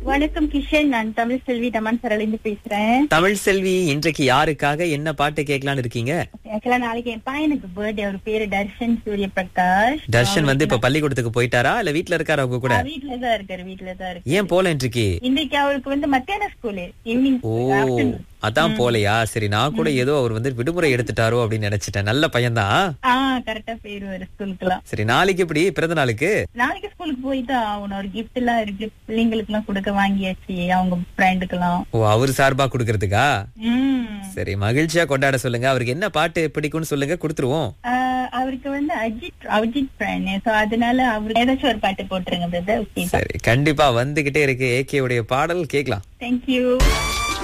வணக்கம் கிஷன் நான் தமிழ் செல்வி தமன் சரளிந்து பேசுறேன் தமிழ் செல்வி இன்றைக்கு யாருக்காக என்ன பாட்டு கேட்கலான்னு இருக்கீங்க ஆக்சுவலா நாளைக்கு என் பையனுக்கு பர்த்டே அவர் பேரு தர்ஷன் சூரிய பிரகாஷ் தர்ஷன் வந்து இப்ப பள்ளிக்கூடத்துக்கு போயிட்டாரா இல்ல வீட்ல இருக்காரா அவங்க கூட வீட்டுல தான் இருக்காரு வீட்டுல தான் இருக்கு ஏன் போல இன்றைக்கு இன்னைக்கு அவருக்கு வந்து மத்தியான ஸ்கூலு ஈவினிங் ஓ அதான் போலையா சரி நான் கூட ஏதோ அவர் வந்து விடுமுறை எடுத்துட்டாரோ அப்படின்னு நினைச்சிட்டேன் நல்ல பையன்தான் ஆஹ் கரெக்டா போயிருவாரு ஸ்கூலுக்குலாம் சரி நாளைக்கு எப்படி பிறந்த நாளுக்கு நாளைக்கு ஸ்கூலுக்கு போயிட்டு அவன ஒரு கிஃப்ட் எல்லாம் இருக்கு பிள்ளைங்களுக்கு எல்லாம் கொடுக்க வாங்கியாச்சு அவங்க ஃப்ரெண்டுக்கு எல்லாம் ஓ அவர் சார்பா குடுக்கறதுக்கா உம் சரி மகிழ்ச்சியா கொண்டாட சொல்லுங்க அவருக்கு என்ன பாட்டு பிடிக்கும்னு சொல்லுங்க கொடுத்துருவோம் ஆஹ் அவருக்கு வந்து அஜித் அஜித் ஃப்ரெண்ட் சோ அதனால அவருக்கு ஏதாச்சும் ஒரு பாட்டு போட்டுருங்க பிரதர் ஓகே சரி கண்டிப்பா வந்துகிட்டே இருக்கு ஏகே உடைய பாடல் கேக்கலாம் தேங்க்யூ